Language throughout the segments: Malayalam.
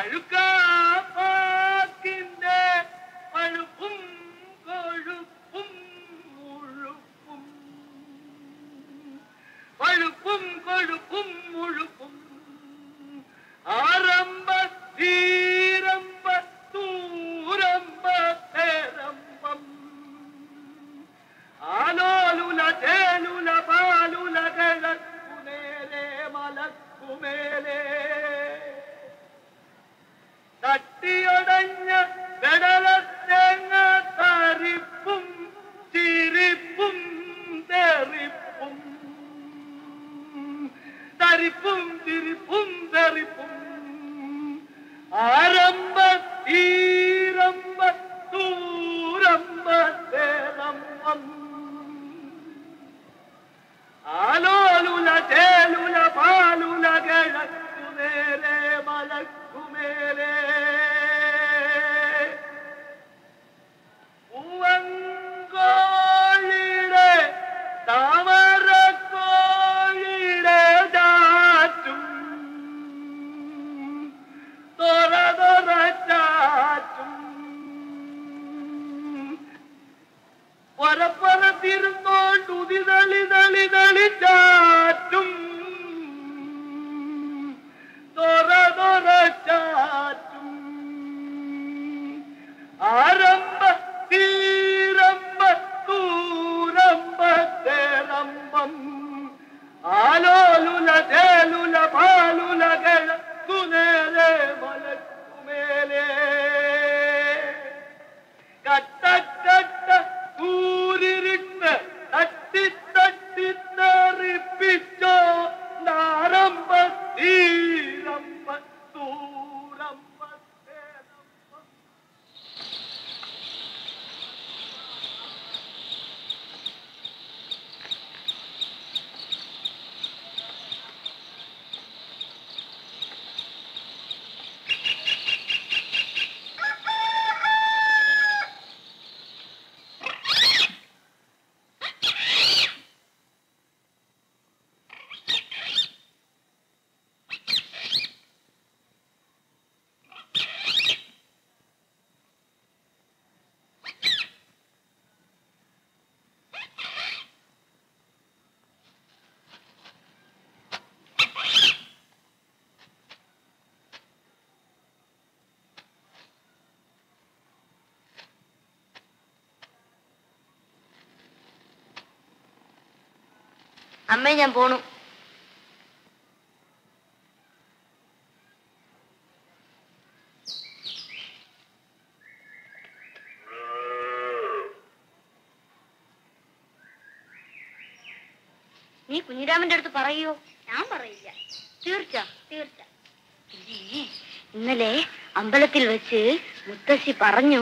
പഴുക്കാപ്പാക്കിന്റെ പഴുപ്പും കൊഴുപ്പും മുഴുപ്പും പഴുപ്പും കൊഴുപ്പും മുഴുപ്പും ആരംഭ തീരമ്പ തൂരമ്പ തേരമ്പം ആലോലുല ചേലുല പാലുല കിഴക്കുനേരെ മലക്കുമേലേ തട്ടിയൊടഞ്ഞ വെടലത്തേങ്ങ തരിപ്പും ചിരിപ്പും തെറിപ്പും തരിപ്പും തിരിപ്പും തെറിപ്പും ആരംഭ തീരമ്പ തൂരമ്പ തേരമ്പം ആലോലുല ചേലുല പാലുല കിഴക്കുനേരെ മലക്കുമേലേ പൂവങ്കോഴിയുടെ താമരക്കോഴിയുടെ ചാറ്റും തൊറ തൊറ ചാറ്റും പൊരപ്പുറത്തിരുന്നോണ്ട് ഉതിതളി തളി തളി ചാറ്റും തൊറ തൊറ ചാറ്റും ആരംഭ തീരമ്പ തൂരമ്പ തേരമ്പം ആലോലുല ചേലുല പാലുല കിഴക്കുനേരെ മലക്കുമേലേ കട്ടക്കട്ട കൂരിരുട്ട് തട്ടി തട്ടി തെറിപ്പിച്ചോ നാരമ്പ തീരമ്പ തൂരമ്പ തേരമ്പ അമ്മേ ഞാൻ പോണു നീ കുഞ്ഞിരാമന്റെ അടുത്ത് പറയോ ഞാൻ പറയില്ല തീർച്ച തീർച്ച ഇന്നലെ അമ്പലത്തിൽ വെച്ച് മുത്തശ്ശി പറഞ്ഞു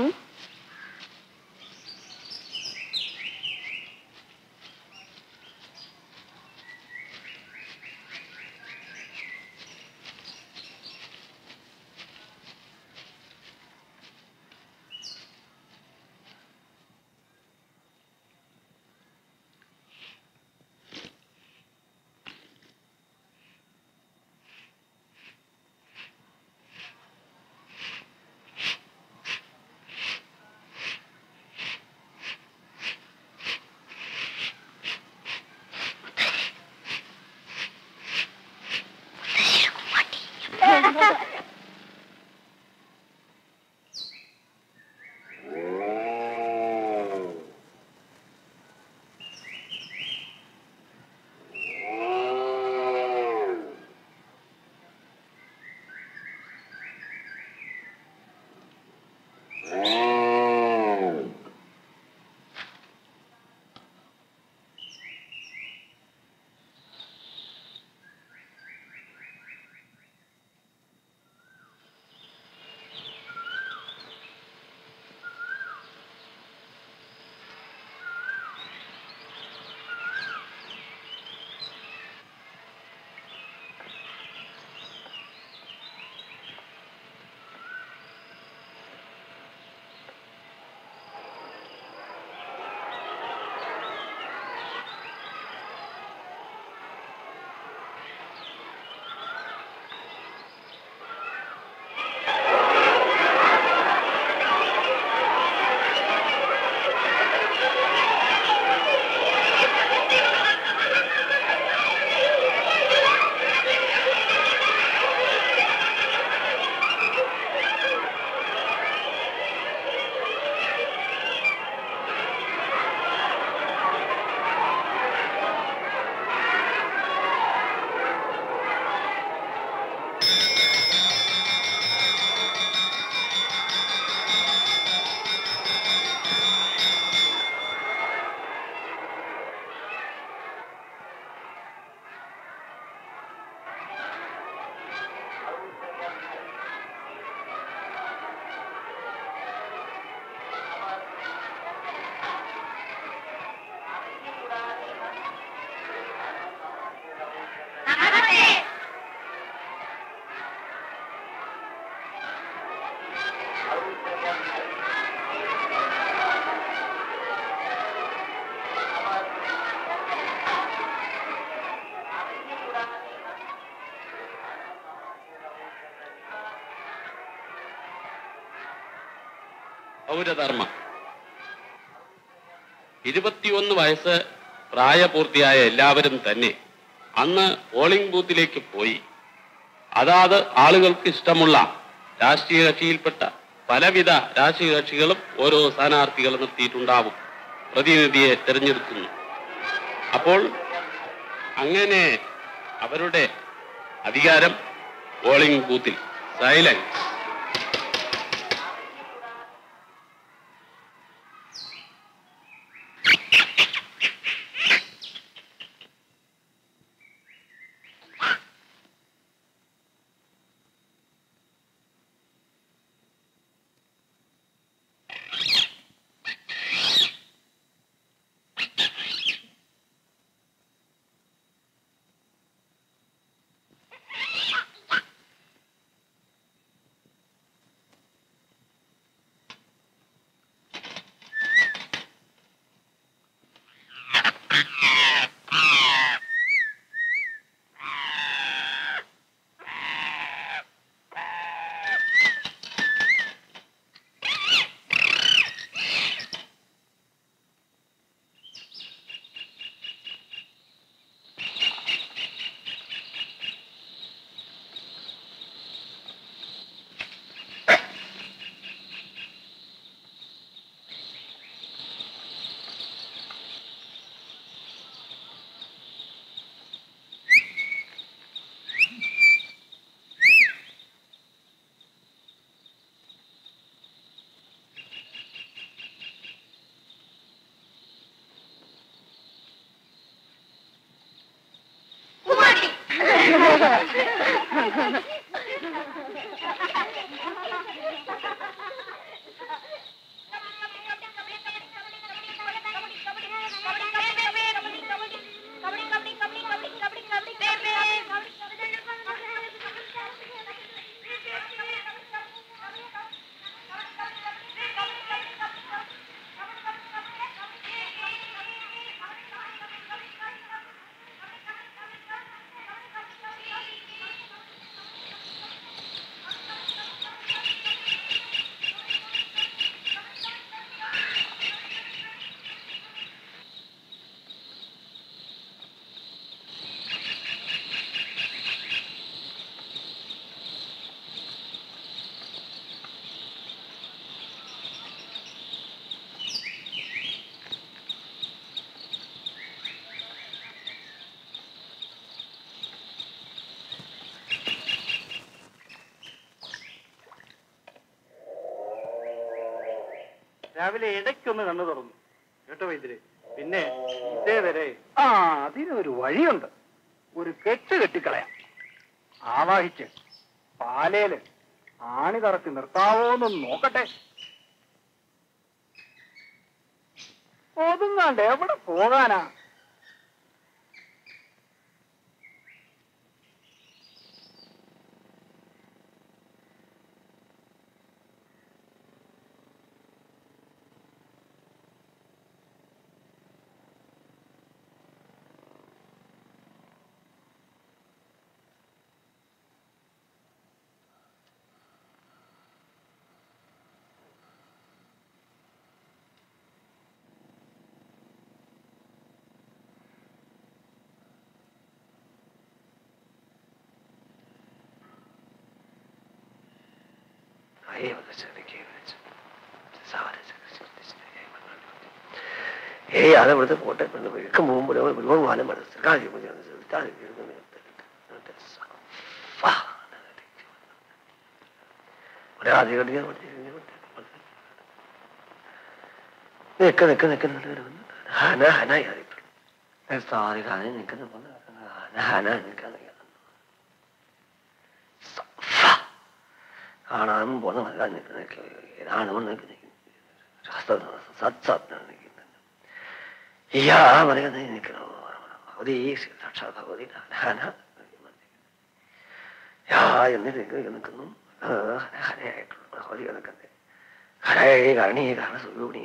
പൗരധർമ്മം ഇരുപത്തിയൊന്ന് വയസ്സ് പ്രായപൂർത്തിയായ എല്ലാവരും തന്നെ അന്ന് പോളിംഗ് ബൂത്തിലേക്ക് പോയി അതാത് ആളുകൾക്ക് ഇഷ്ടമുള്ള രാഷ്ട്രീയ കക്ഷിയിൽപ്പെട്ട പലവിധ രാഷ്ട്രീയ കക്ഷികളും ഓരോ സ്ഥാനാർത്ഥികൾ നിർത്തിയിട്ടുണ്ടാവും പ്രതിനിധിയെ തിരഞ്ഞെടുക്കുന്നു അപ്പോൾ അങ്ങനെ അവരുടെ അധികാരം പോളിംഗ് ബൂത്തിൽ സൈലൻസ് രാവിലെ ഇടയ്ക്കൊന്ന് കണ്ണു തുറന്നു കേട്ടോ വൈദ്യരെ പിന്നെ ഇതേ വരെ ആ അതിനൊരു വഴിയുണ്ട് ഒരു കെട്ട് കെട്ടിക്കളയാം ആവാഹിച്ച് പാലേല് ആണി തറച്ച് നിർത്താവോന്ന് നോക്കട്ടെ ഒതുങ്ങാണ്ട് എവിടെ പോകാനാ ഏയ് അത് ഇവിടുത്തെ പോട്ടെ ഒക്കെ പോകുമ്പോൾ ഒരുപാട് മാനം മനസ്സിലാക്കി ഒരാധികം നിക്ക നിക്ക നിക്ക ഹന ഹന സാറി ഹന നിൽക്കുന്ന പോലെ ഹന ഹന നിൽക്കാൻ കാണാൻ പോന്ന മല നിൽക്കുന്ന ഏതാണ് നിൽക്കുന്നത് സത്സത്ന നിൽക്കുന്നത് യാ പറയുന്നത് നിൽക്കണോ ഭഗവതി സാക്ഷാത് ഭഗവതി ഹന യാ എന്ന് നിൽക്കുന്നു ഹനയായിട്ടുള്ള ഭഗവതി നിൽക്കുന്നത് ഹരേ കരണി കാരണ സുഖൂണി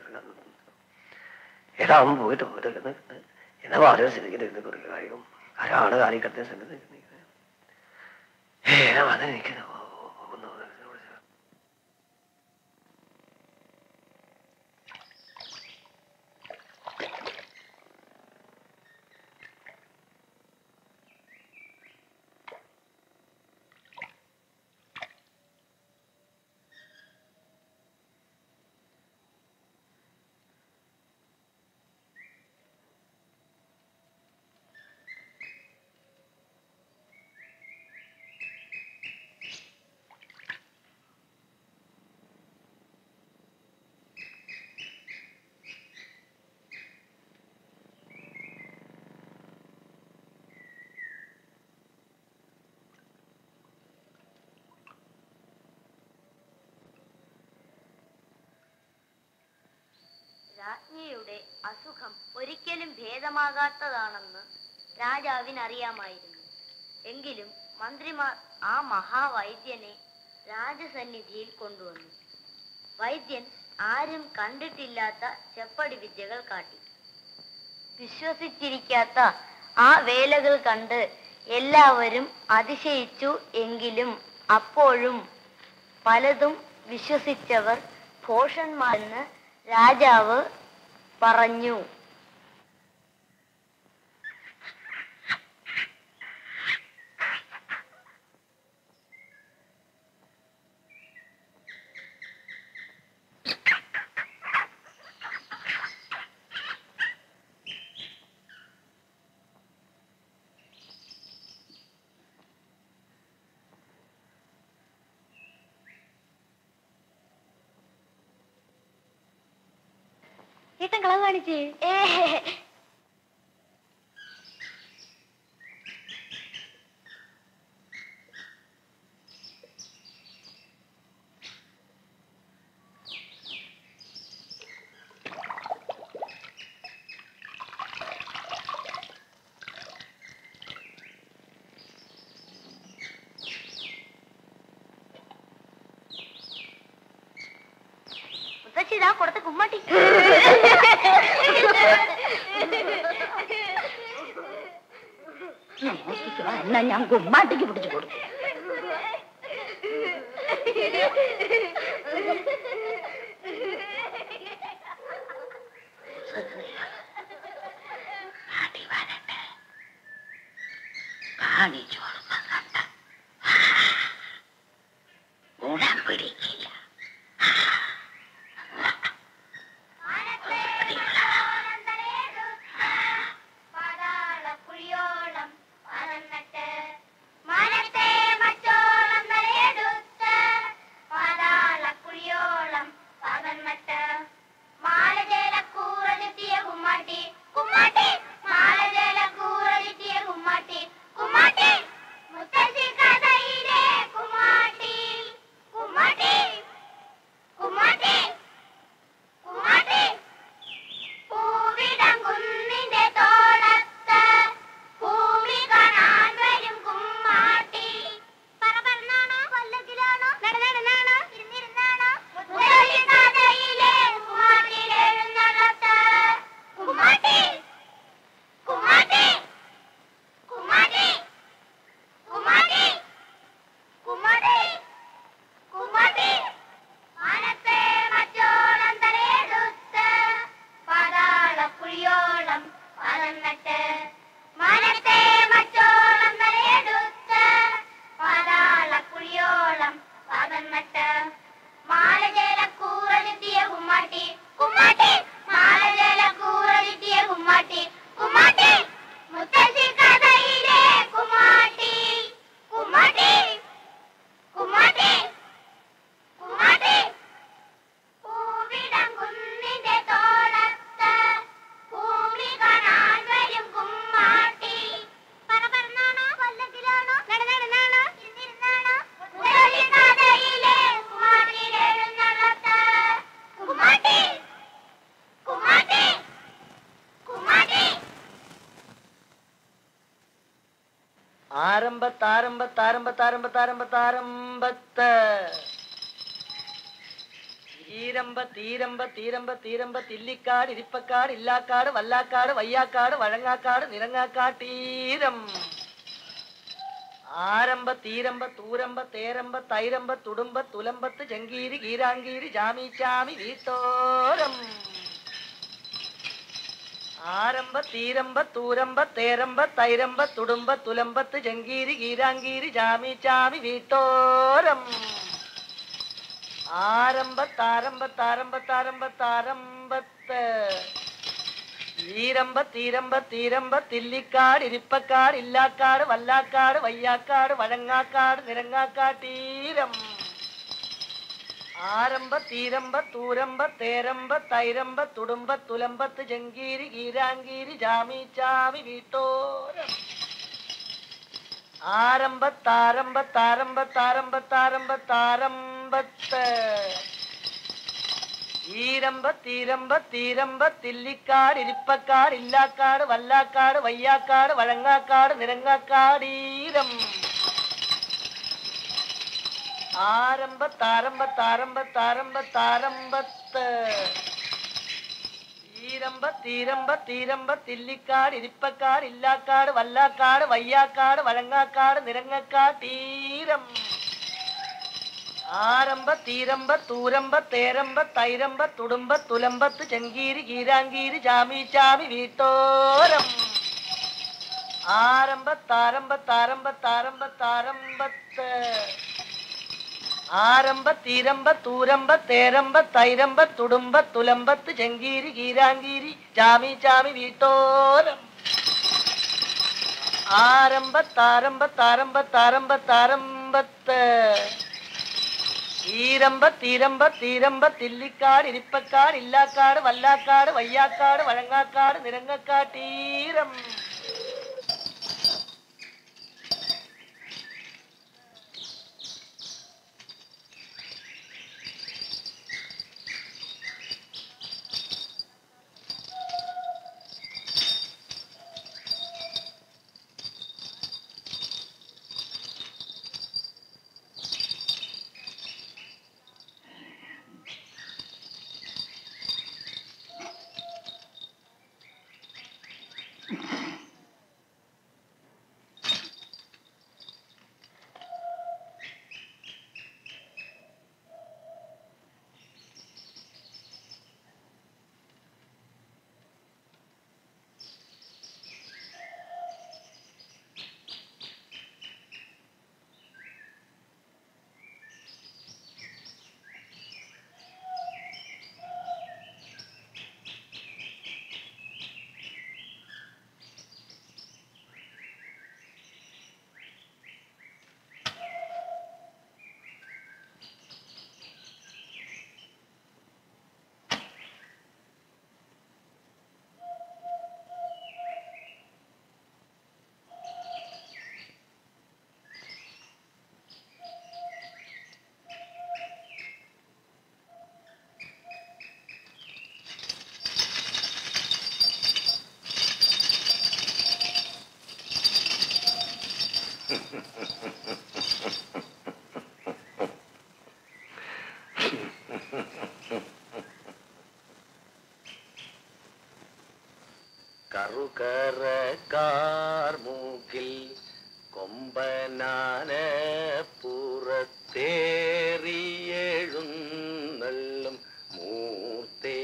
ഏതാവും പോയിട്ട് പോയിട്ട് നിൽക്കുന്നത് എന്നാ വളരെ ശ്രദ്ധിക്കുന്നത് കുറേ കാര്യം ആരാണ് കാണിക്കത്തെ ശ്രദ്ധിക്കുന്നത് ഏതാ വന്ന് നിൽക്കുന്നത് രാജ്ഞിയുടെ അസുഖം ഒരിക്കലും ഭേദമാകാത്തതാണെന്ന് രാജാവിനറിയാമായിരുന്നു എങ്കിലും മന്ത്രിമാർ ആ മഹാവൈദ്യനെ രാജസന്നിധിയിൽ കൊണ്ടുവന്നു വൈദ്യൻ ആരും കണ്ടിട്ടില്ലാത്ത ചെപ്പടി വിദ്യകൾ കാട്ടി വിശ്വസിച്ചിരിക്കാത്ത ആ വേലകൾ കണ്ട് എല്ലാവരും അതിശയിച്ചു എങ്കിലും അപ്പോഴും പലതും വിശ്വസിച്ചവർ ഭോഷന്മാരെന്ന് രാജാവ് പറഞ്ഞു ഏട്ടൻ കളവ് കാണിച്ചേ മുത്തച്ഛി ഇതാ കൊടുത്ത കുമ്മാട്ടി എന്നാ ഞാൻ കുമ്മാട്ടിക്ക് പിടിച്ചു കൊടുക്കും പാടി വരട്ടെ കാണിച്ചു കൊടുക്കുന്നുണ്ട് ഗുണം പിടിക്കില്ല പാതാളക്കുഴിയോളം പറന്നിട്ട് മനത്തെ മറ്റോളം തലയെടുത്ത് പാതാളക്കുഴിയോളം പറന്നിട്ട് മാലജല കൂറലെത്തിയ കുമ്മാട്ടി കുമ്മാട്ടി മാലജല കൂറലെത്തിയ കുമ്മാട്ടി കുമ്മാട്ടി മുത്തശ്ശി കഥയിലെ കുമ്മാട്ടി കുമ്മാട്ടി കുമ്മാട്ടി കുമ്മാട്ടി പൂവിടം കുന്നിന്റെ തോളത്ത് ഭൂമി കാണാൻ വരും കുമ്മാട്ടി പറ പറന്നാണോ കൊല്ലത്തിലാണോ നടന്നാണോ ഇരുന്നിരുന്നാണോ മുത്തശ്ശി കഥയിലെ കുമ്മാട്ടിയുടെ എഴുന്നള്ളത്ത് കുമ്മാട്ടി കുമ്മാട്ടി കുമ്മാട്ടി കുമ്മാട്ടി കുമ്മാട്ടി കുമ്മാട്ടി മനത്തെ മറ്റോളം തലയെടുത്ത് പാതാളക്കുഴിയോളം പറന്നിട്ട് മനത്തെ മറ്റോളം തലയെടുത്ത് പാതാളക്കുഴിയോളം പറന്നിട്ട് മാലജല കൂറലെത്തിയ കുമ്മാട്ടി കുമ്മാട്ടി മാലജല കൂറലെത്തിയ കുമ്മാട്ടി കുമ്മാട്ടി മുത്തശ്ശി കഥയിലെ കുമ്മാട്ടി കുമ്മാട്ടി കുമ്മാട്ടി കുമ്മാട്ടി പൂവിടം കുന്നിന്റെ തോളത്ത് ഭൂമി കാണാൻ വരും കുമ്മാട്ടി പറ പറന്നാണോ കൊല്ലത്തിലാണോ നടന്നാണോ ഇരുന്നിരുന്നാണോ മുത്തശ്ശി കഥയിലെ കുമ്മാട്ടിയുടെ എഴുന്നള്ളത്ത് കുമ്മാട്ടി കുമ്മാട്ടി കുമ്മാട്ടി ആരംഭത്താരംഭത്താരംഭത്താരംഭത്താരംഭത്താരംഭത്ത് തീരമ്പ തീരമ്പ തീരമ്പ തീരമ്പ തില്ലിക്കാട് ഇരിപ്പക്കാട് ഇല്ലാക്കാട് വല്ലാക്കാട് വയ്യാക്കാട് വഴങ്ങാക്കാട് നിറങ്ങാക്കാട്ടീരം ആരംഭ തീരമ്പ തൂരമ്പ തേരമ്പ തൈരമ്പ തുടുമ്പ തുലമ്പത്ത് ചെങ്കീരി കീരാങ്കീരി ജാമീച്ചാമി വീട്ടോരം ആരംഭ തീരമ്പ തൂരമ്പ തേരമ്പ തൈരമ്പ തുടുമ്പ തുലമ്പത്ത് ചെങ്കീരി കീരാങ്കീരി ജാമീച്ചാമി വീട്ടോരം ആരംഭ താരംഭ താരംഭ താരംഭ താരംഭത്ത് തീരമ്പ തീരമ്പ തീരമ്പ തില്ലിക്കാട് ഇരിപ്പക്കാട് ഇല്ലാക്കാട് വല്ലാക്കാട് വയ്യാക്കാട് വഴങ്ങാക്കാട് നിരങ്ങാക്കാട്ടീരം ആരംഭ തീരമ്പ തൂരമ്പ തേരമ്പ തൈരമ്പ തുടുമ്പ തുലമ്പത്ത് ജങ്കീരി കീരാങ്കീരി ജാമി ചാമി വീട്ടോരം ആരംഭ താരംഭ താരംഭ താരംഭ താരംഭ താരംഭത്ത് ഈരമ്പ തീരമ്പ തീരമ്പ തില്ലിക്കാട് ഇരിപ്പക്കാട് ഇല്ലാക്കാട് വല്ലാക്കാട് വയ്യാക്കാട് വഴങ്ങാക്കാട് നിരങ്ങാക്കാട് ഈരം ആരംഭ താരമ്പ താരമ്പ താരമ്പ താരമ്പത്ത് ഈരമ്പ തീരമ്പ തീരമ്പ തില്ലിക്കാട് ഇരിപ്പക്കാട് ഇല്ലാക്കാട് വല്ലാക്കാട് വയ്യാക്കാട് വഴങ്ങാക്കാട് നിരങ്ങക്കാട് തീരം ആരംഭ തീരമ്പ തൂരമ്പ തേരമ്പ തൈരമ്പ തുടുമ്പ തുലമ്പത്ത് ചെങ്കീരി കീരാങ്കീരി ചാമി ചാമി വീട്ടോരം ആരംഭ താരമ്പ താരമ്പ താരമ്പ താരമ്പത്ത് ആരംഭ തീരമ്പ തൂരമ്പ തേരമ്പ തൈരമ്പ തുടുമ്പ തുലമ്പത്ത് ചെങ്കീരി കീരാങ്കീരി ചാമി ചാമി വീട്ടോരം ആരംഭ താരമ്പ താരമ്പ താരമ്പ താരമ്പത്ത് ഈരമ്പ തീരമ്പ തീരമ്പ തില്ലിക്കാട് ഇരിപ്പക്കാട് ഇല്ലാക്കാട് വല്ലാക്കാട് വയ്യാക്കാട് വഴങ്ങാക്കാട് നിരങ്ങക്കാട്ടീരം കറുകറക്കാർ മൂക്കിൽ കൊമ്പനാന പുറത്തേറിയെഴുന്നള്ളും മൂർത്തേ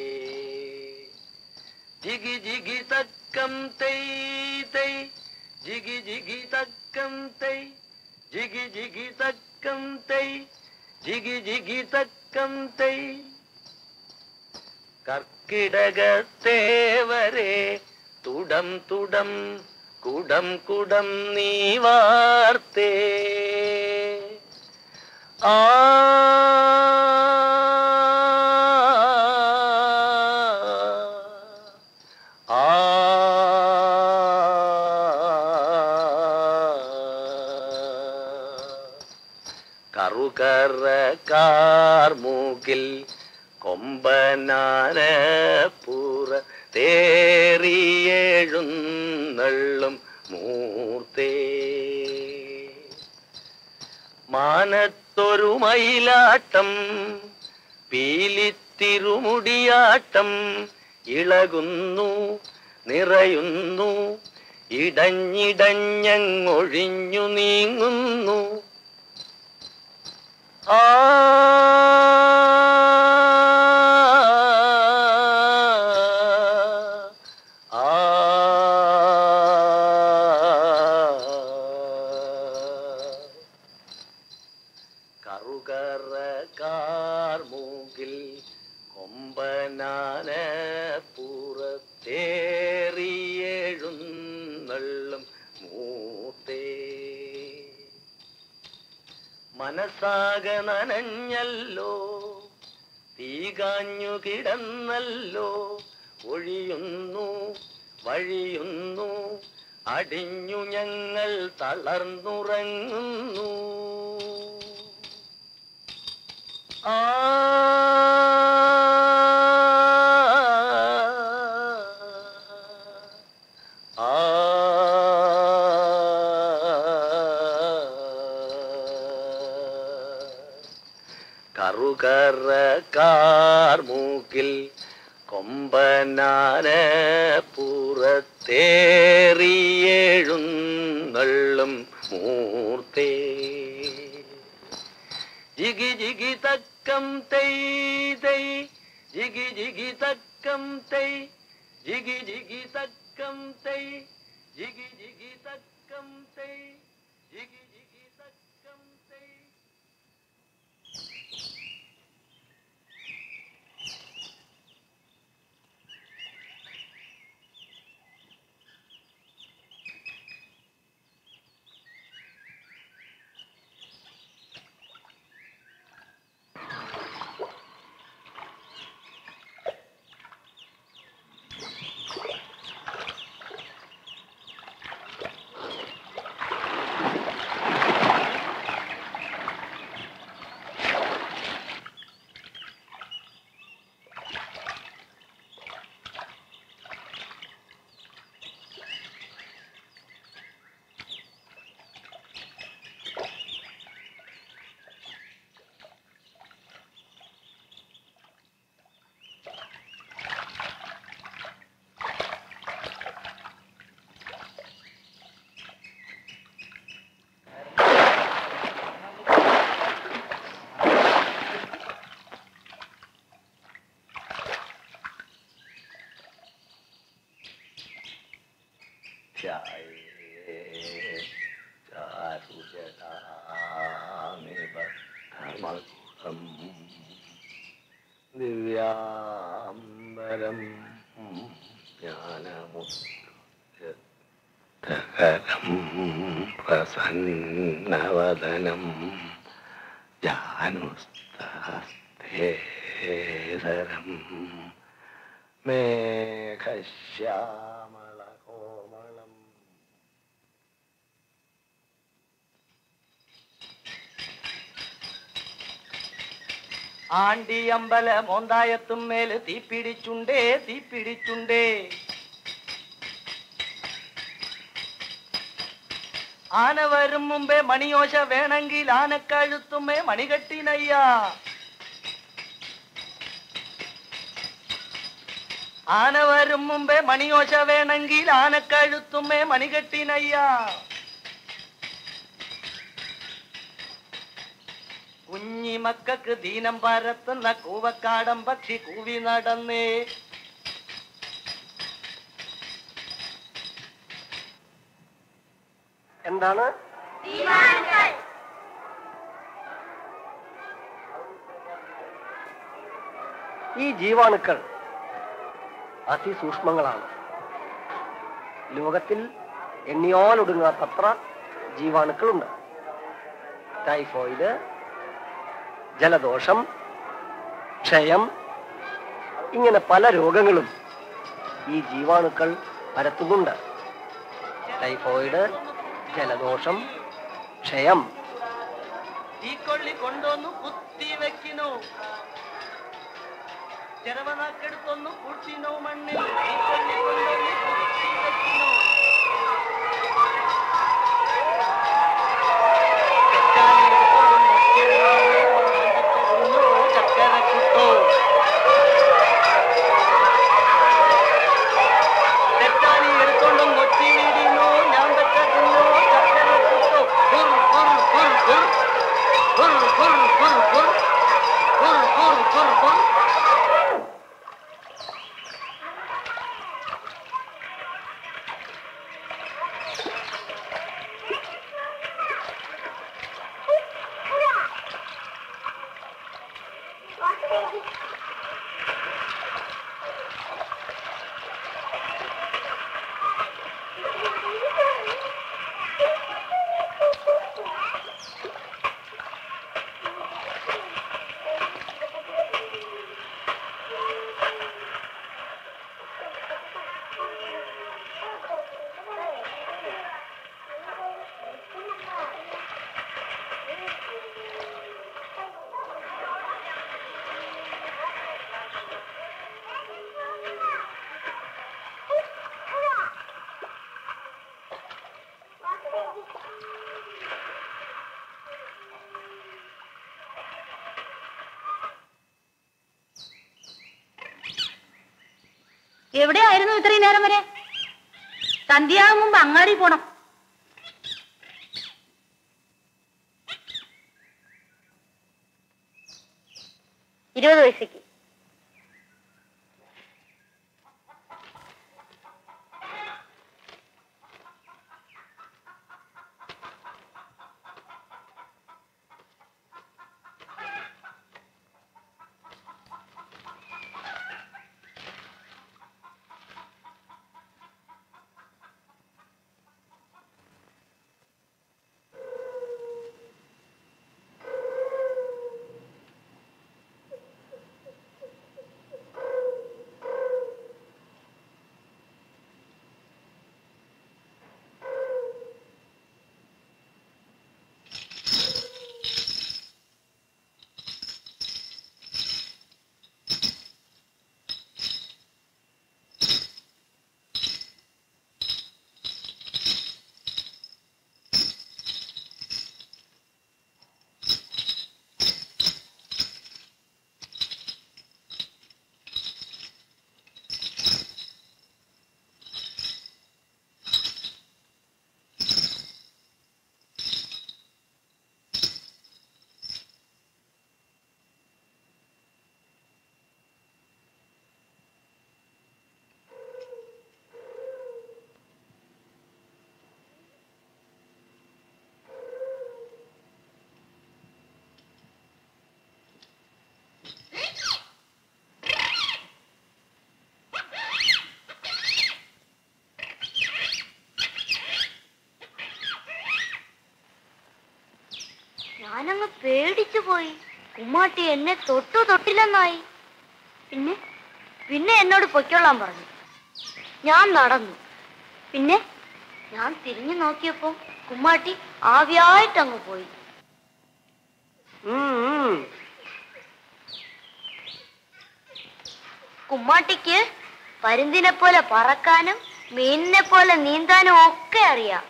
ജിഗി ജിഗി തക്കം തൈ തൈ ജിഗി ജിഗി തക്കം തൈ ജിഗി ജിഗി തക്കം തൈ ജിഗി ജിഗി തക്കം തൈ കർക്കിടകത്തേവരെ തുടം തുടം കുടം കുടം നീ വാർത്തേ ആ ആ കറുകറക്കാർ മൂക്കിൽ കൊമ്പനാന പുറ തേറിയെഴുന്നള്ളും മൂർത്തേ മാനത്തൊരു മയിലാട്ടം പീലിത്തിരുമുടിയാട്ടം ഇളകുന്നു നിറയുന്നു ഇടഞ്ഞിടഞ്ഞങ്ങൊഴിഞ്ഞു നീങ്ങുന്നു ആ ആ കറുകറക്കാർ മൂക്കിൽ കൊമ്പനാന പുറത്തേറിയെഴുന്നള്ളും മൂത്തേ മനസ്സാക നനഞ്ഞല്ലോ തീകാഞ്ഞു കിടന്നല്ലോ ഒഴിയുന്നു വഴിയുന്നു അടിഞ്ഞു ഞങ്ങൾ തളർന്നുറങ്ങുന്നു ആ കറക്കാർ മൂക്കിൽ കൊമ്പനാന പുറത്തേറിയെഴുന്നള്ളും മൂർത്തേ ജിഗി ജിഗി തക്കം തൈ തൈ ജിഗി ജിഗി തക്കം തൈ ജിഗി ജിഗി തക്കം തൈ ജിഗി ജിഗി തക്കം തൈ ജിഗി ജിഗി തക്കം തൈ ദിവ്യാംബരം ജ്ഞാനമുത്തകരം പ്രസന്നവദനം ജാനുസ്തേതരം മേഘശ്യാമളകോമളം ആണ്ടിയമ്പല മോന്തായത്തും മേല് തീപ്പിടിച്ചുണ്ടേ തീപ്പിടിച്ചുണ്ടേ ആന വരും മുമ്പേ മണിയോശ വേണമെങ്കിൽ ആനക്കഴുത്തുമേ മണികെട്ടിനയ്യ ആന വരും മുമ്പേ മണിയോശ വേണമെങ്കിൽ ആനക്കഴുത്തുമേ മണികെട്ടിനയ്യ കുഞ്ഞി മക്കൾക്ക് ദീനം പരത്തുന്ന കൂവക്കാടം പക്ഷി കൂവി നടന്നേ എന്താണ് ഈ ജീവാണുക്കൾ അതിസൂക്ഷ്മങ്ങളാണ് ലോകത്തിൽ എണ്ണിയാലൊടുങ്ങാത്തത്ര ജീവാണുക്കളുണ്ട് ടൈഫോയിഡ് ജലദോഷം ക്ഷയം ഇങ്ങനെ പല രോഗങ്ങളും ഈ ജീവാണുക്കൾ പരത്തുന്നുണ്ട് ടൈഫോയിഡ് ജലദോഷം ക്ഷയം തീക്കൊള്ളി കൊണ്ടൊന്നു കുത്തി വെക്കിനു ചെറവനാക്കെടുത്തൊന്നു കുട്ടിനു മണ്ണിൽ തീക്കൊള്ളി കൊണ്ടൊന്നു കുത്തി വെക്കിനു ചക്കര കുട്ടോ തെറ്റാനി എടുത്തോണ്ടും കൊച്ചി വീടിനോ ഞാൻ പറ്റുന്നു ചക്കര കുട്ടോ കുർ കുർ കുർ കുർ കുർ കുർ കുർ കുർ കുർ കുർ കുർ കുർ എവിടെയായിരുന്നു ഇത്രയും നേരം വരെ സന്ധ്യയാകും മുമ്പ് അങ്ങാടി പോണം ഇരുപത് പൈസക്ക് ഞാനങ്ങ് പേടിച്ചു പോയി കുമ്മാട്ടി എന്നെ തൊട്ടു തൊട്ടില്ലെന്നായി പിന്നെ പിന്നെ എന്നോട് പൊയ്ക്കൊള്ളാൻ പറഞ്ഞു ഞാൻ നടന്നു പിന്നെ ഞാൻ തിരിഞ്ഞു നോക്കിയപ്പോ കുമ്മാട്ടി ആവിയായിട്ടങ്ങ് പോയി കുമ്മാട്ടിക്ക് പരുന്തിനെ പോലെ പറക്കാനും മീനിനെ പോലെ നീന്താനും ഒക്കെ അറിയാം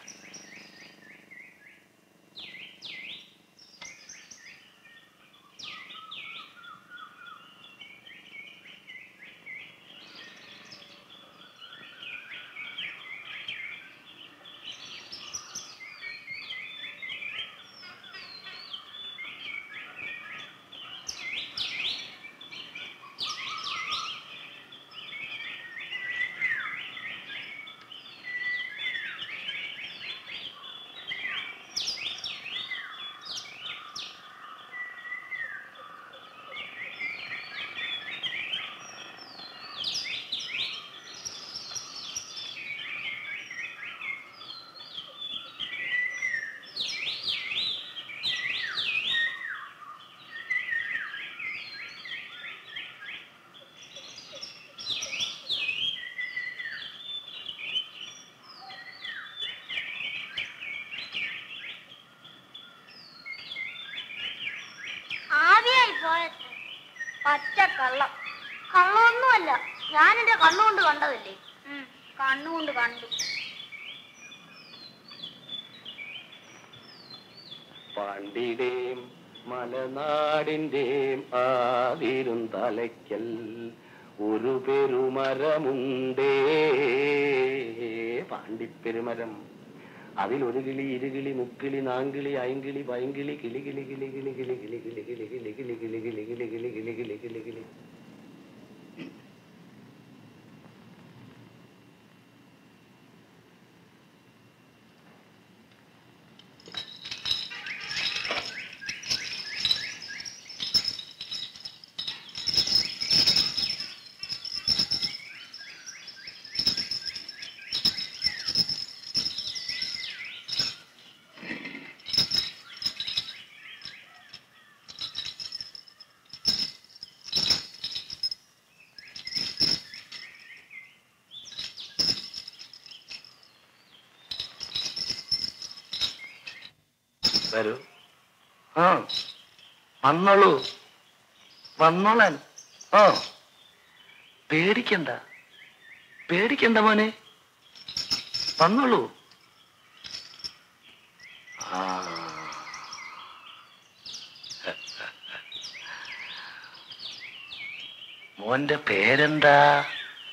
ആവിയായി പോയത് പച്ച കള്ളം കള്ളമൊന്നുമല്ല ഞാൻ എന്റെ കണ്ണുകൊണ്ട് കണ്ടതല്ലേ കണ്ണുകൊണ്ട് കണ്ടു പാണ്ടിടേം മലനാടിൻ്റെയും ആതിരും തലയ്ക്കൽ ഒരു പെരുമരമുണ്ടേ പാണ്ടിപ്പെരുമരം അതിലൊരു കിളി ഇരുകിളി മുക്കിളി നാങ്കിളി ഐങ്കിളി പൈങ്കിളി കിളി കിളി കിളി കിളി കിളി കിളി കിളി കിളി കിളി കിളി കിളി കിളി കിളി കിളി കിളി കിളി കിളി കിളി വരൂ ആ വന്നോളൂ വന്നോളാൻ ഓ പേടിക്കണ്ട പേടിക്കണ്ട മോനെ വന്നോളൂ ആ മോന്റെ പേരെന്താ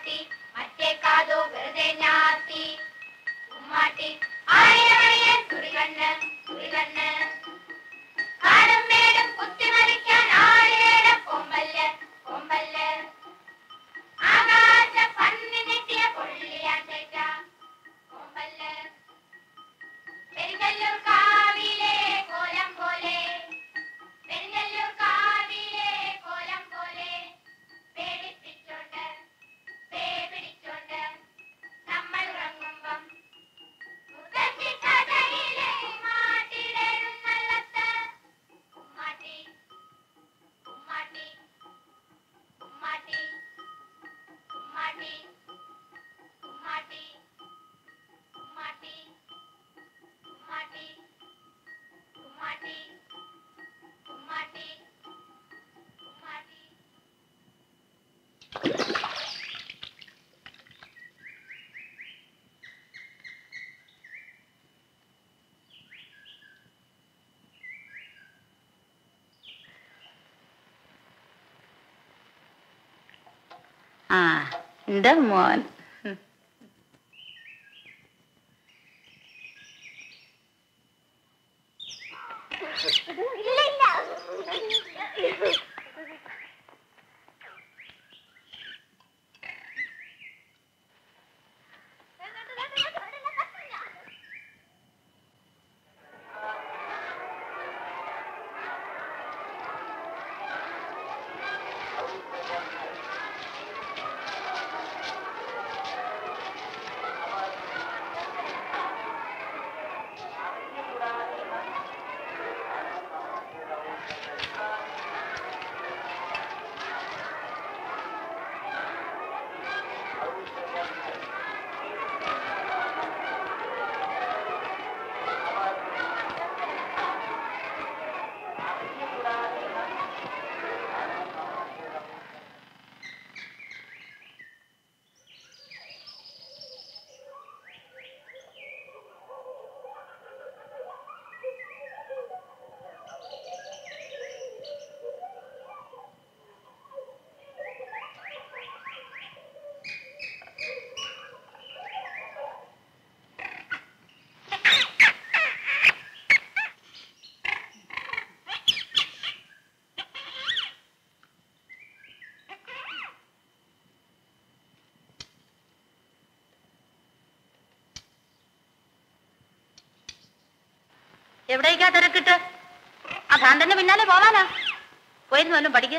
ഉമ്മാട്ടി മറ്റേ കാതോ വെറുതെ ഞാത്തി ഉമ്മാട്ടി ആയിരമണിയൻ തുറികണ്ണ് തുറികണ്ണ് കാടും മേടും കുത്തിമറിക്കാൻ ആയിരം കൊമ്പല്ല് കൊമ്പല്ല് ആകാശ പന്നി നെട്ടിയ കൊള്ളിയാൻ തേറ്റ കൊമ്പല്ല് പെരിങ്ങല്ലൂർ കാവിലെ കോലം പോലെ പെരിങ്ങല്ലൂർ കാവിലെ കോലം പോലെ പേടിപ്പിച്ചോണ്ട് പേ പിടിച്ചോണ്ട് നമ്മൾ ഉറങ്ങുമ്പം മുത്തശ്ശി കഥയിലെ മാട്ടിടരുന്നള്ളത്ത് ഉമ്മാട്ടി ഉമ്മാട്ടി ഉമ്മാട്ടി ഉമ്മാട്ടി ഉമ്മാട്ടി ഉമ്മാട്ടി ഉമ്മാട്ടി ഉമ്മാട്ടി ഉമ്മാട്ടി ഉമ്മാട്ടി ആ എന്റെ മോൻ ഉം. എവിടേക്കാ തിരക്കിട്ട് ആ ഭ്രാന്തന്റെ പിന്നാലെ പോവാനാ പോയിരുന്നു വല്ലതും പഠിക്ക്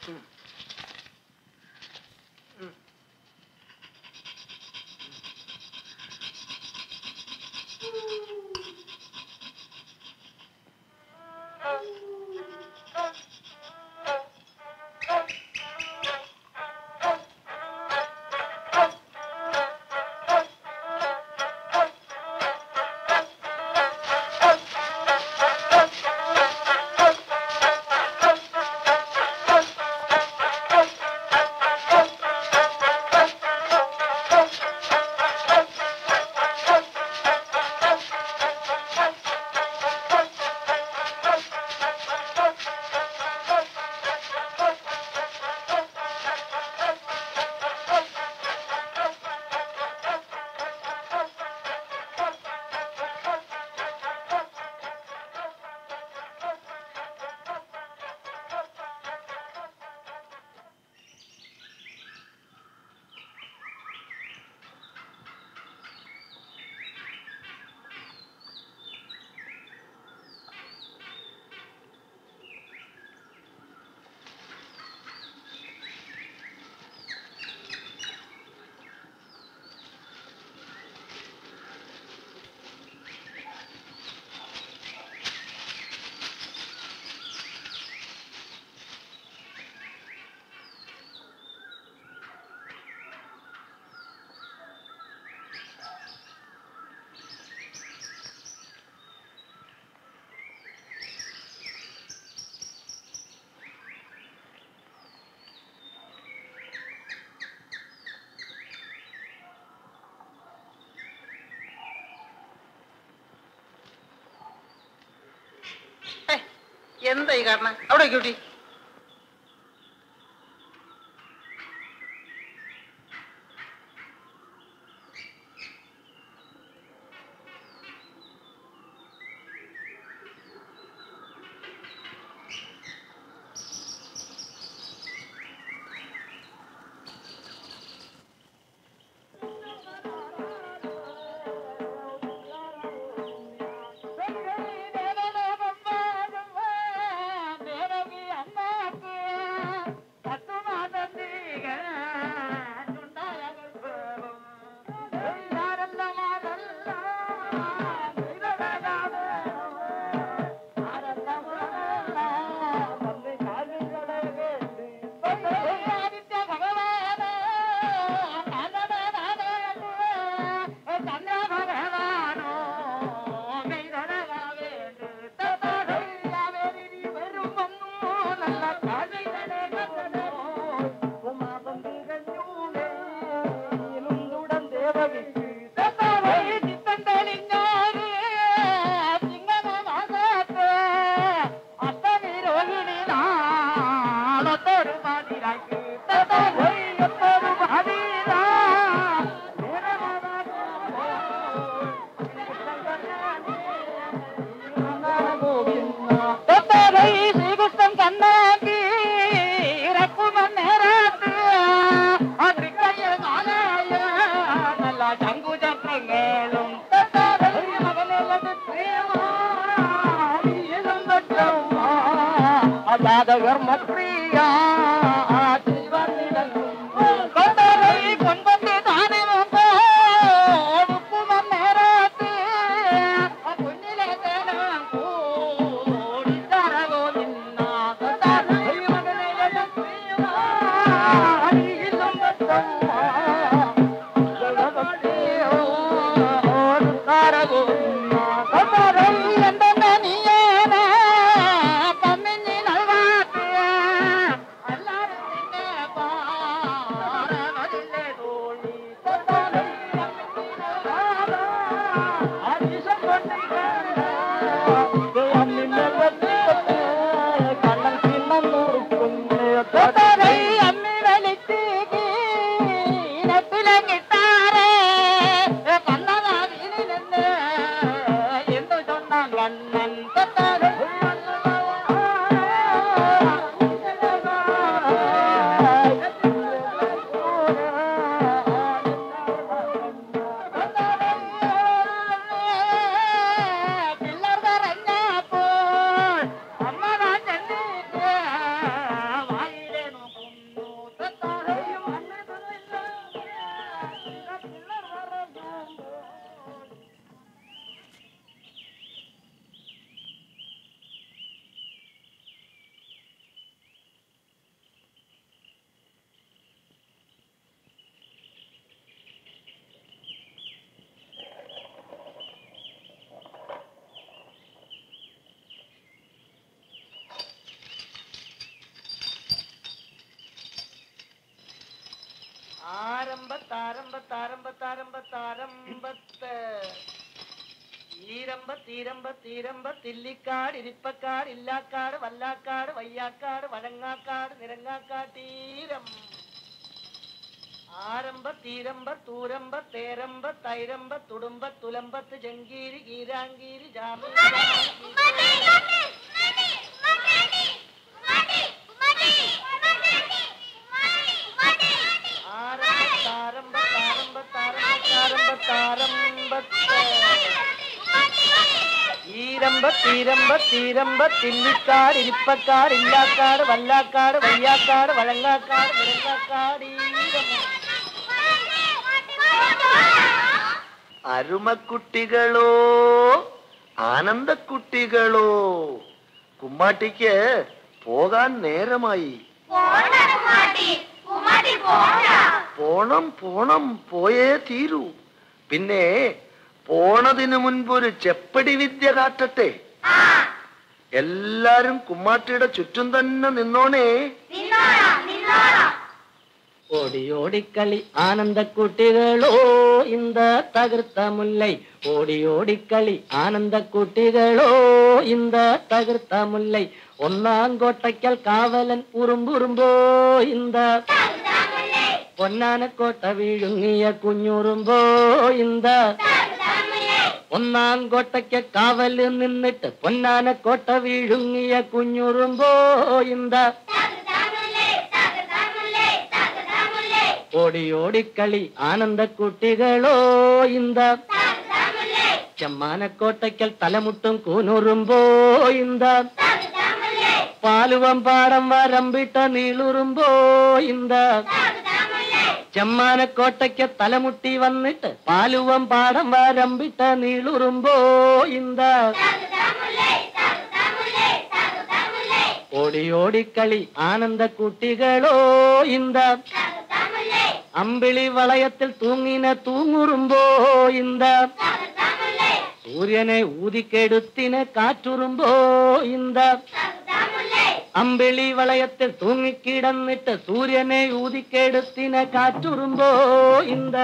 എന്താ ഈ കാരണം അവിടെ ക്യൂട്ടി അമ്മ ആരംഭ തീരമ്പ തീരമ്പ തില്ലിക്കാട് ഇരിപ്പക്കാട് ഇല്ലാക്കാട് വല്ലാക്കാട് വയ്യാക്കാട് വഴങ്ങാക്കാട് നിരങ്ങാക്കാട് തീരം ആരംഭ തീരമ്പ തൂരമ്പ തേരമ്പ തൈരമ്പ തുടുമ്പ തുലമ്പത്ത് ജങ്കീരി ഗീരാങ്കീരി ജാമി ആരംഭ താരമ്പ താരമ്പ താരമ്പ താരമ്പ താരമ്പ ഈരമ്പ തീരമ്പ തീരമ്പ തില്ലിക്കാട് ഇരിപ്പക്കാട് ഇല്ലാക്കാട് വല്ലാക്കാട് വയ്യാക്കാട് വഴങ്ങാക്കാട് നിരങ്ങാക്കാട് ഈരം അരുമക്കുട്ടികളോ ആനന്ദക്കുട്ടികളോ കുമ്മാട്ടിക്ക് പോകാൻ നേരമായി പോണം പോണം പോയേ തീരൂ പിന്നെ പോണതിനു മുൻപൊരു ചെപ്പടി വിദ്യ കാട്ടട്ടെ എല്ലാരും കുമ്മാട്ടിയുടെ ചുറ്റും തന്നെ നിന്നോണേ ഓടിയോടിക്കളി ആനന്ദക്കുട്ടികളോ ഇന്ത തകർത്ത മുല്ലൈ ഓടിയോടിക്കളി ആനന്ദക്കുട്ടികളോ ഇന്ത തകർത്ത മുല്ലൈ ഒന്നാം കോട്ടയ്ക്കൽ കാവലൻ ഉറുമ്പുറുമ്പോ ഇന്ത പൊന്നാനക്കോട്ട വീഴുങ്ങിയ കുഞ്ഞുറുമ്പോ ഇന്ത ഒന്നാം കോട്ടയ്ക്ക് കാവല് നിന്നിട്ട് പൊന്നാനക്കോട്ട വീഴുങ്ങിയ കുഞ്ഞുറുമ്പോ ഇന്ത ഓടിയോടിക്കളി ആനന്ദക്കുട്ടികളോ ഇന്ത ചെമ്മാനക്കോട്ടയ്ക്കൽ തലമുട്ടും കൂനുറുമ്പോ ഇന്ത പാലുവം പാടം വരമ്പിട്ട നീളുറുമ്പോ ഇന്ത ചെമ്മാനക്കോട്ടയ്ക്ക് തലമുട്ടി വന്നിട്ട് പാലുവം പാടം വരമ്പിട്ട നീളുറുമ്പോ ഇന്ത ഓടിയോടിക്കളി ആനന്ദക്കുട്ടികളോ ഇന്ത അമ്പിളി വളയത്തിൽ തൂങ്ങിന തൂങ്ങുറുമ്പോ ഇന്ത സൂര്യനെ ഊതിക്കെടുത്തിന കാറ്റുറുമ്പോ ഇന്ത അമ്പിളി വളയത്തിൽ തൂങ്ങിക്കിടന്നിട്ട് സൂര്യനെ ഊതിക്കെടുത്തിന കാറ്റുറുമ്പോ ഇന്ത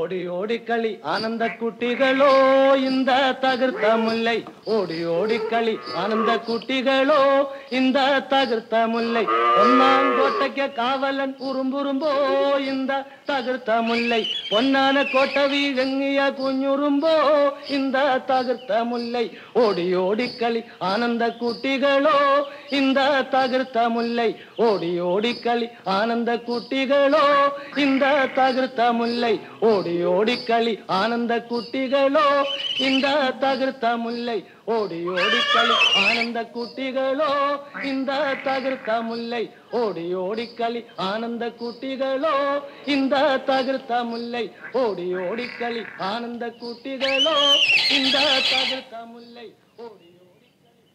ஓடி ஓடி களி ஆனந்த குட்டிகளோ இந்த தகர்த்த முல்லை ஓடி ஓடி களி ஆனந்த குட்டிகளோ இந்த தகர்த்த முல்லை ஒன்னாங்கோட்டைக்கு காவலன் உறும்புறும்போ இந்த தகர்த்த முல்லை பொன்னான கோட்டவி வெங்கிய குഞ്ഞുറുമ്പോ இந்த தகர்த்த முல்லை ஓடி ஓடி களி ஆனந்த குட்டிகளோ இந்த தகர்த்த முல்லை ஓடி ஓடி களி ஆனந்த குட்டிகளோ இந்த தகர்த்த முல்லை ஓடி ஓடி களி ஆனந்த குட்டிகளோ இந்த தகர்த்த முல்லை ஓடி ஓடி களி ஆனந்த குட்டிகளோ இந்த தகர்த்த முல்லை ஓடி ஓடி களி ஆனந்த குட்டிகளோ இந்த தகர்த்த முல்லை ஓடி ஓடி களி ஆனந்த குட்டிகளோ இந்த தகர்த்த முல்லை ஓடி ஓடி களி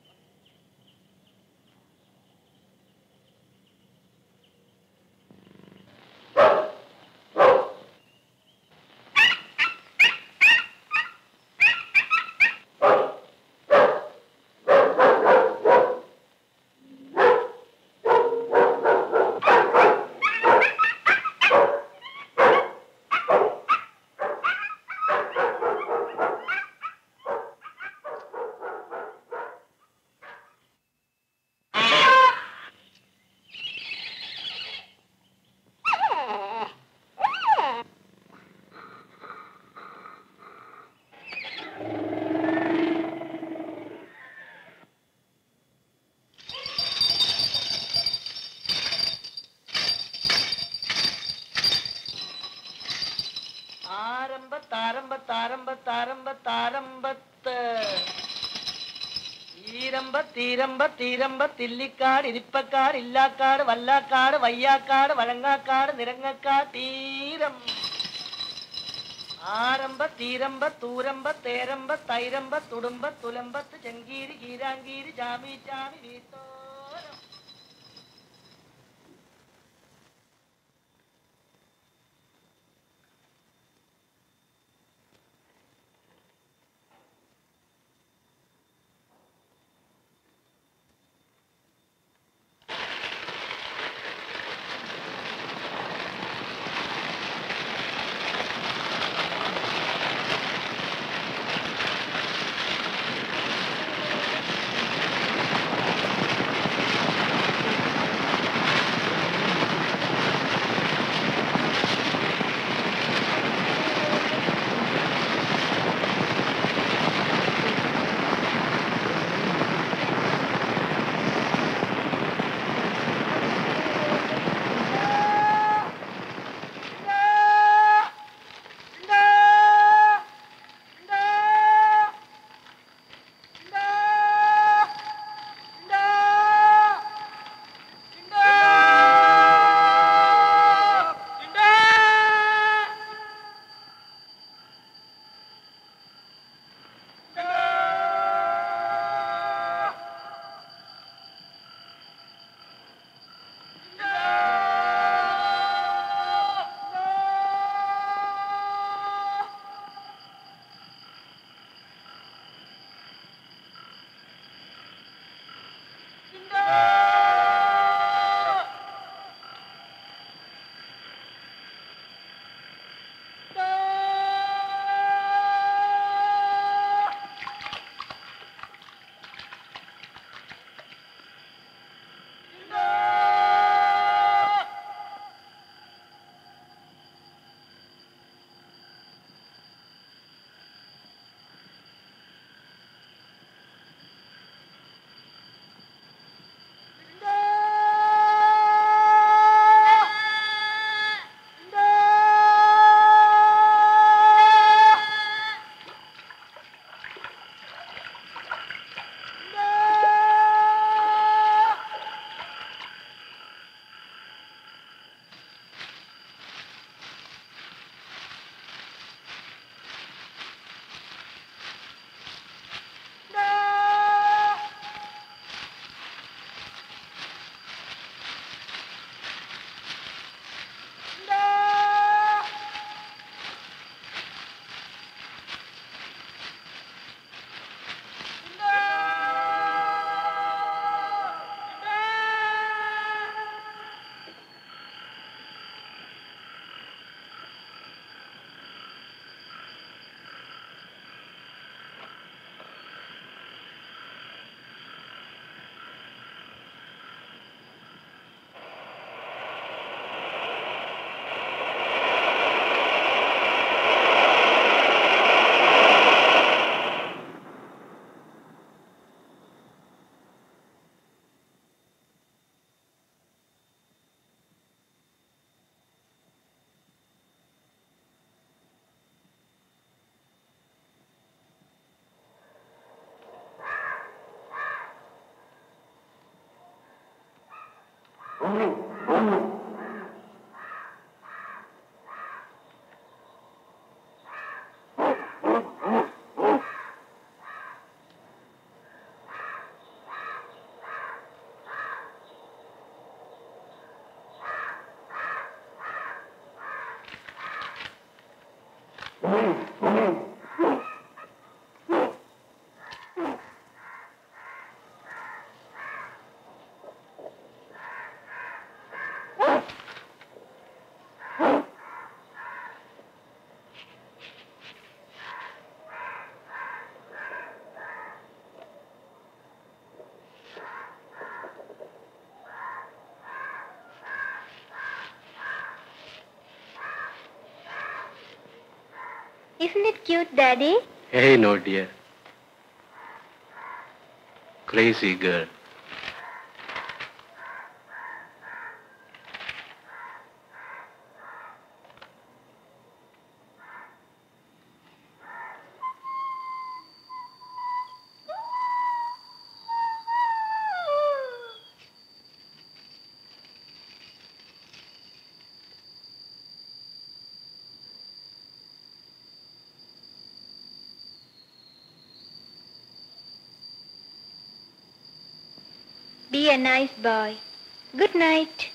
ആരംഭ താരംഭ താരംഭ താരംഭ താരംഭത്ത് ഈരമ്പ തീരമ്പ തീരമ്പ തില്ലിക്കാട് ഇരിപ്പക്കാട് ഇല്ലാക്കാട് വല്ലാക്കാട് വയ്യാക്കാട് വഴങ്ങാക്കാട് നിരങ്ങക്കാട് തീരം ആരംഭ തീരമ്പ തൂരമ്പ തേരമ്പ തൈരമ്പ തുടുമ്പ തുലമ്പത്ത് ചെങ്കീരി കീരാങ്കീരി Chami Chami വീത്തോരം Isn't it cute, Daddy? Hey, no, dear. Crazy girl. Be a nice boy. Good night.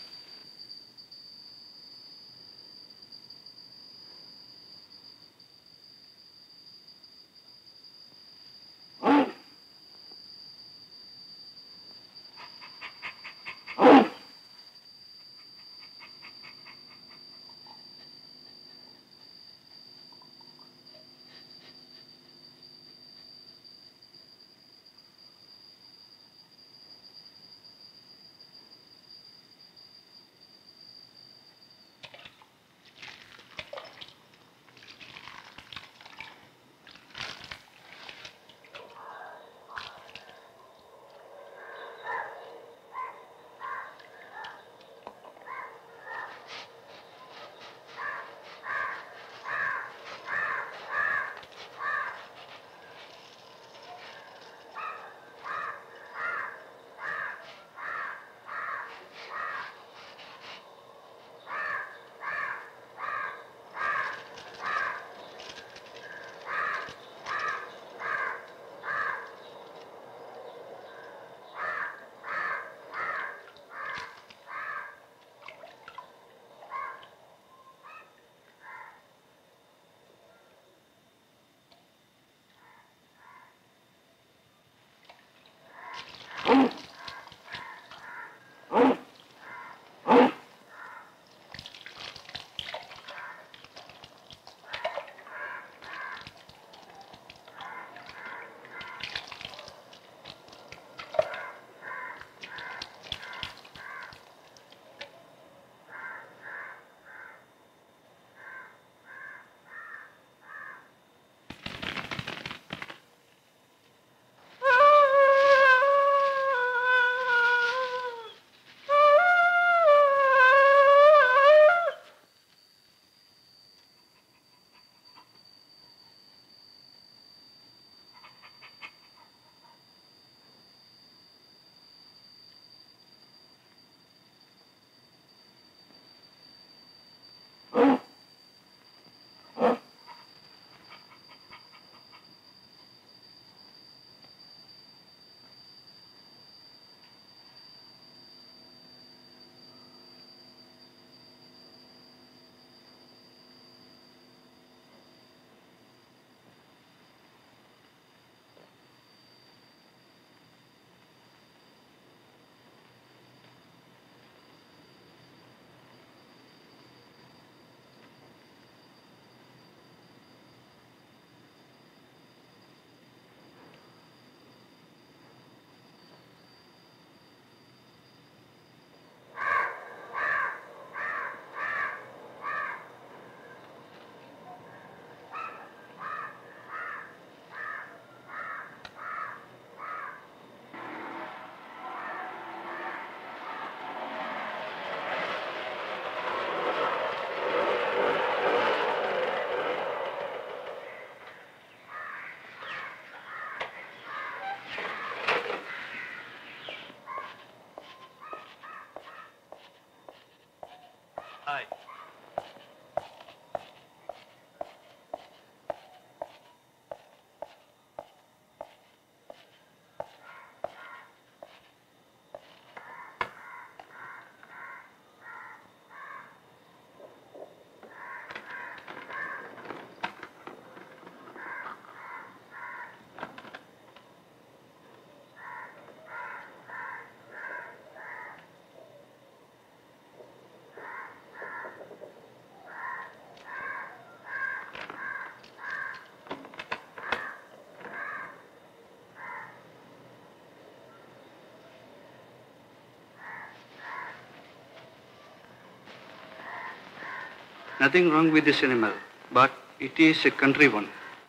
Nothing wrong with this animal, but it is a country one.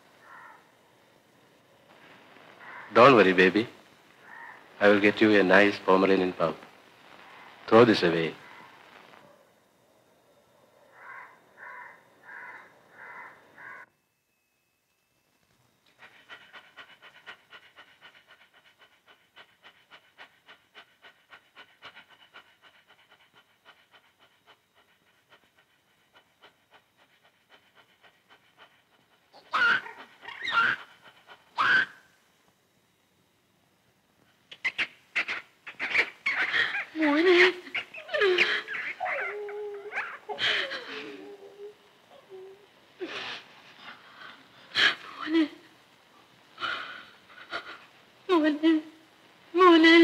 Don't worry, baby. I will get you a nice Pomeranian pup. Throw this away. മോനെ മോനെ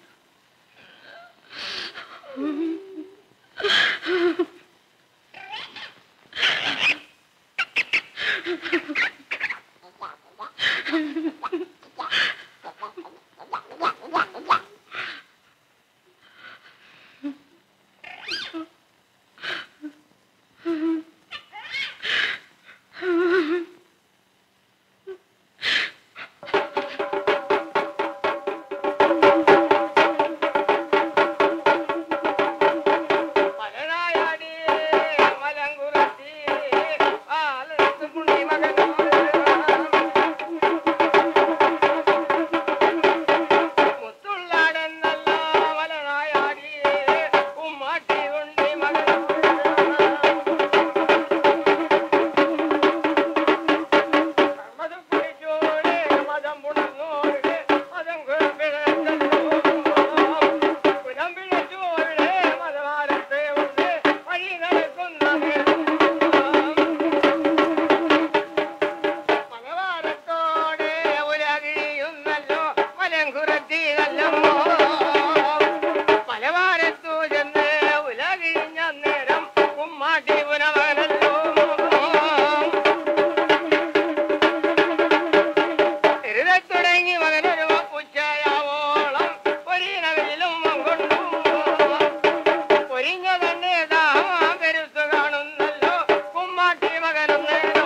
തുടങ്ങി മകനൊരു ഉച്ചയാവോളം പൊരീനവിലും കൊണ്ടു പൊരിഞ്ഞ തന്നെ ദാഹം പെരുത്തു കാണുന്നല്ലോ കുമ്മാട്ടി മകനും നേരം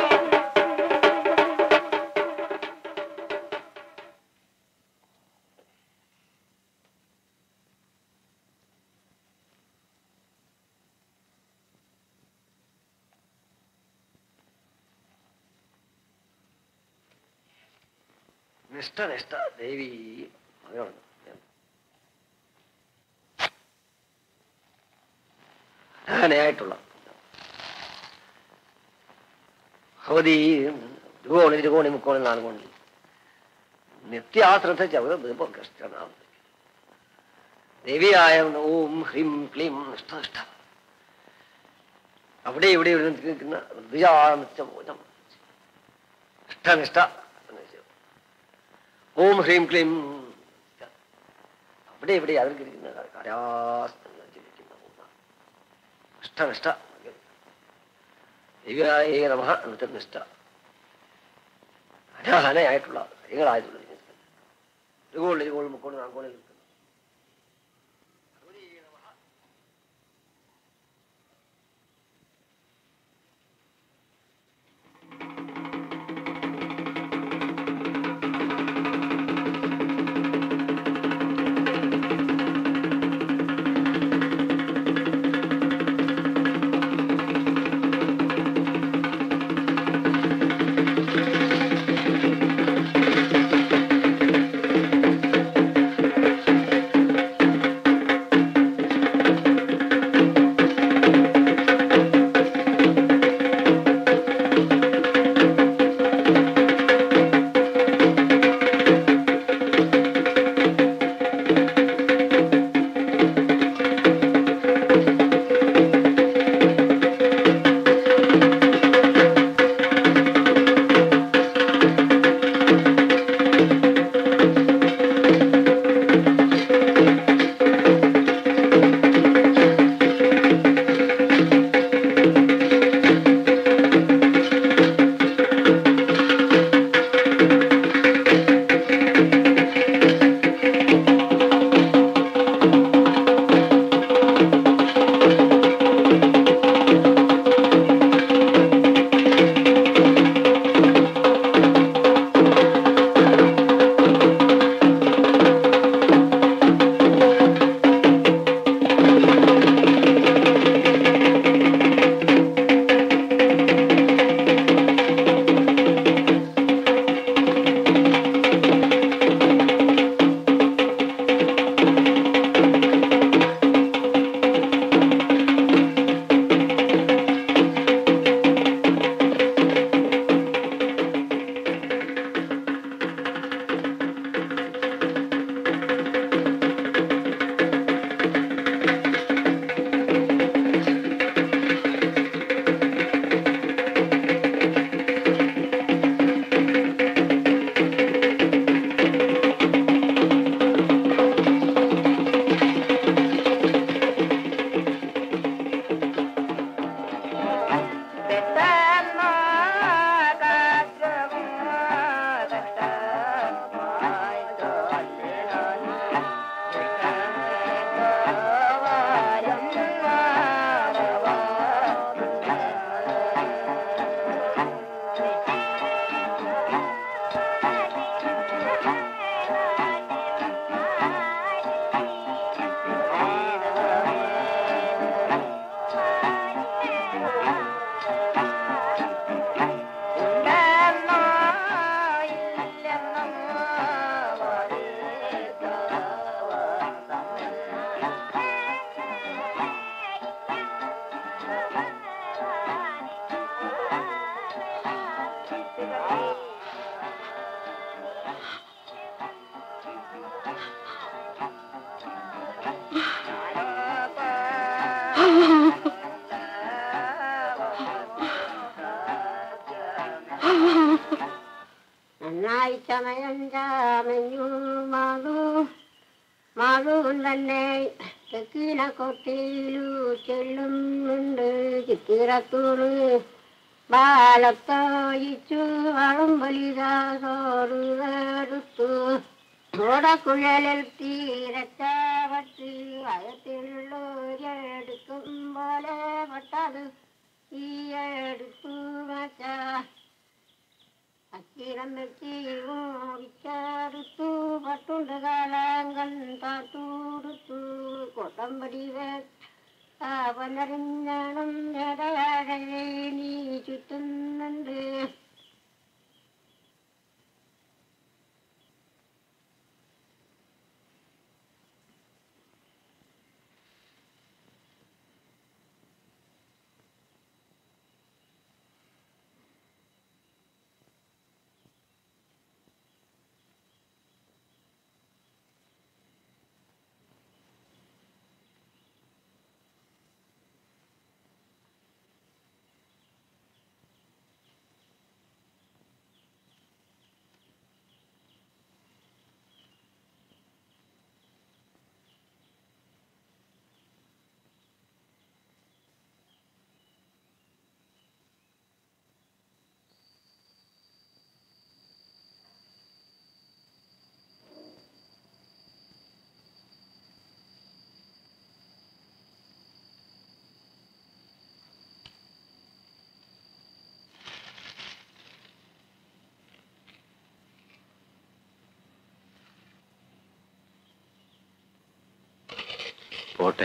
നിഷ്ഠ നിഷ്ഠ ദേവി അങ്ങനെയാണ് ആയിട്ടുള്ള ഭഗവതി രൂപോണി ഇരുകോണി മുക്കോണി നാലുകോണി നിത്യാശ്രദ്ധ ചവൃ കഷ്ടനാം ദേവിയായ ഓം ഹ്രീം ക്ലീം നിഷ്ഠ നിഷ്ഠ അവിടെ ഇവിടെ ഇവിടെ നിൽക്കുന്ന ഹൃദയാനിത്യമോചം നിഷ്ഠ നിഷ്ഠ എന്ന് വെച്ചു. ഓം ഹ്രീം ക്ലീം അവിടെ ഇവിടെ അതിരിക്കുന്ന കരാസ്തരിക്കുന്ന നിഷ്ഠ നിഷ്ഠ ദേവിയായ നമ എന്നിട്ട് നിഷ്ഠ അനാഹനയായിട്ടുള്ള സ്ത്രീകളായതുള്ള ഇരുകോളിൽ ഇരുകോളിൽ മുക്കോളിൽ നാൽക്കോളിൽ നിൽക്കുന്നു സമയം ചാമഞ്ഞു മാളു മാളും തന്നെ തെക്കിന കൊട്ടിയിലു ചെല്ലുന്നുണ്ട് ചിത്തിരത്തൂറ് ബാലത്തോയിച്ചു വളം വലിതാസോറ് എടുത്തു ഓടക്കുഴലിൽ തീരച്ചാവട്ടി വയത്തിലുള്ളൊരെടുക്കും പോലെ പെട്ടത് ഈ എടുത്തു വച്ച അക്കിരം വെച്ച് ഓടിച്ചെടുത്തു പട്ടുണ്ട് കാലാങ്കൻ താത്തൂടുത്തു കൊട്ടമ്പടി അവനറിഞ്ഞണം നീ ചുറ്റുന്നുണ്ട് പോട്ടെ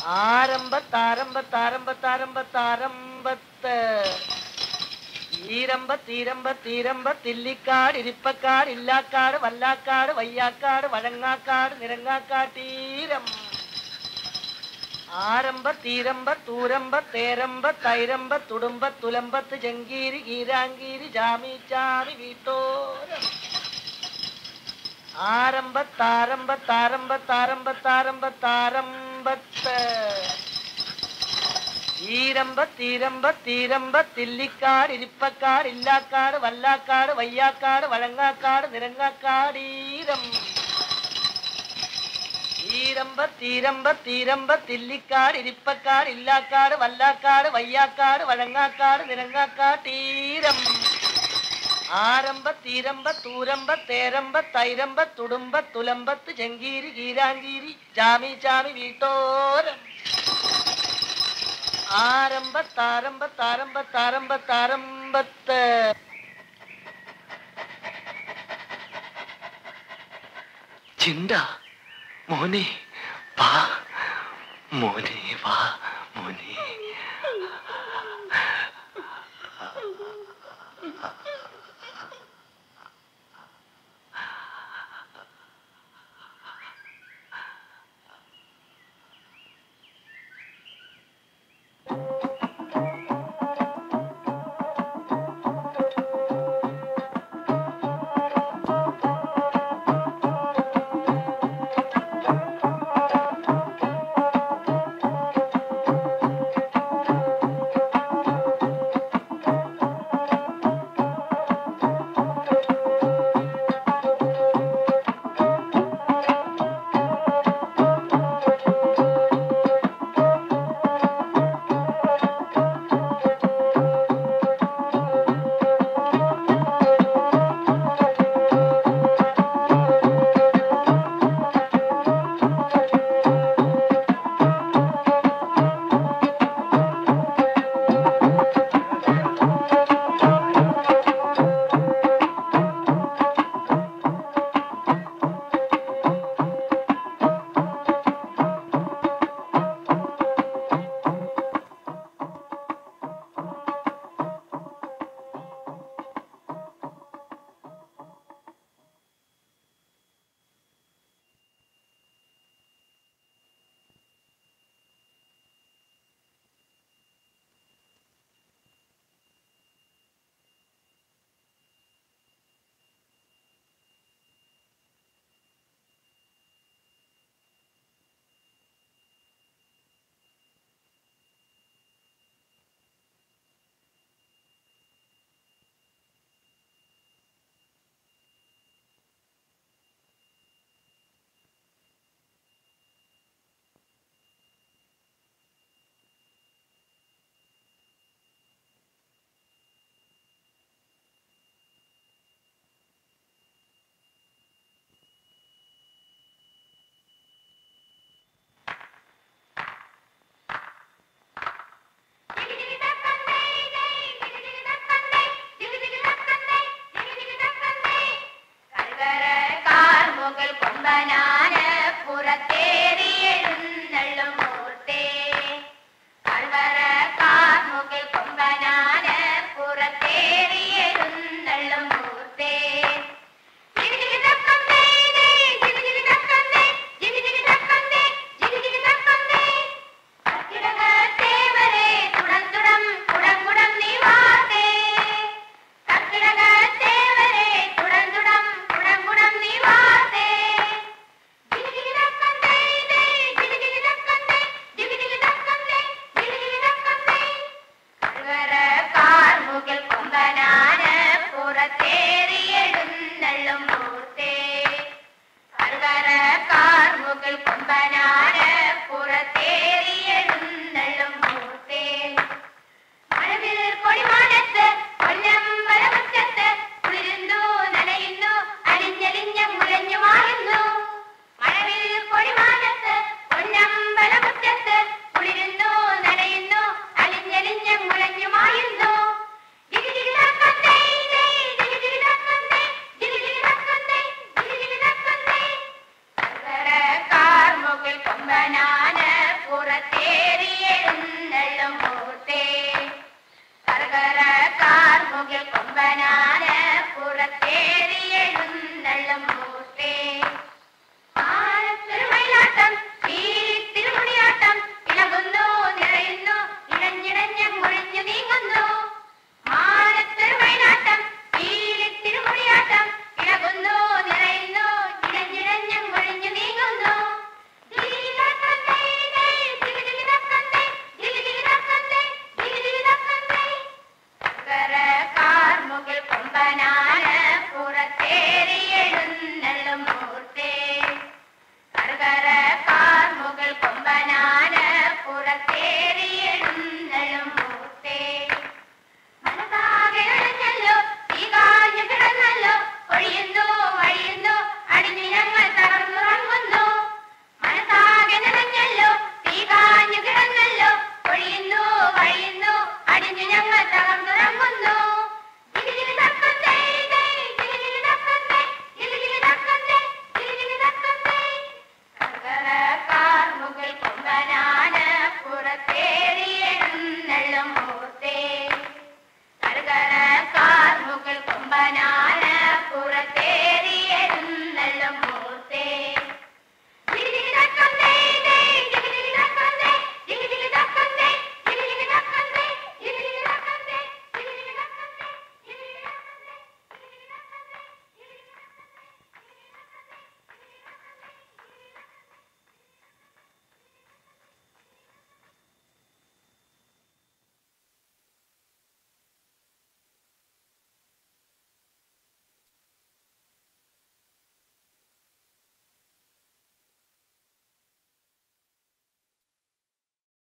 ആരംഭത്താരംഭത്താരംഭത്താരംഭത്താരംഭത്ത് ഈരമ്പ തീരമ്പ തീരമ്പ തില്ലിക്കാട് ഇരിപ്പക്കാട് ഇല്ലാക്കാട് വല്ലാക്കാട് വയ്യാക്കാട് വഴങ്ങാക്കാട് നിരങ്ങാക്കാട്ടീരം ആരംഭ തീരമ്പ തൂരമ്പ തേരമ്പ തൈരമ്പ തുടുമ്പ തുലമ്പത്ത് ജങ്കീരി ഗീരാങ്കീരി ജാമി ചാമി വീട്ടോരം ആരംഭ താരംഭ താരംഭ താരംഭ താരംഭ താരംഭത്ത് ഈരമ്പ തീരമ്പ തീരമ്പ തില്ലിക്കാട് ഇരിപ്പക്കാട് ഇല്ലാക്കാട് വല്ലാക്കാട് വയ്യാക്കാട് വഴങ്ങാക്കാട് നിരങ്ങാക്കാടീരം ഈരമ്പ തീരമ്പ തീരമ്പ തില്ലിക്കാട് ഇരിപ്പക്കാട് ഇല്ലാക്കാട് വല്ലാക്കാട് വയ്യാക്കാട് വഴങ്ങാക്കാട് നിരങ്ങാക്കാട്ടീരം ആരംഭ തീരമ്പ തൂരമ്പ തേരമ്പ തൈരമ്പ തുടുമ്പ തുലമ്പത്ത് ചെങ്കീരി ഗീരാങ്കീരി ജാമി ചാമി വീട്ടോരം ആരംഭ താരംഭ താരംഭ താരംഭ താരംഭത്ത് ചിണ്ട മോനെ വാ മോനെ വാ മോനെ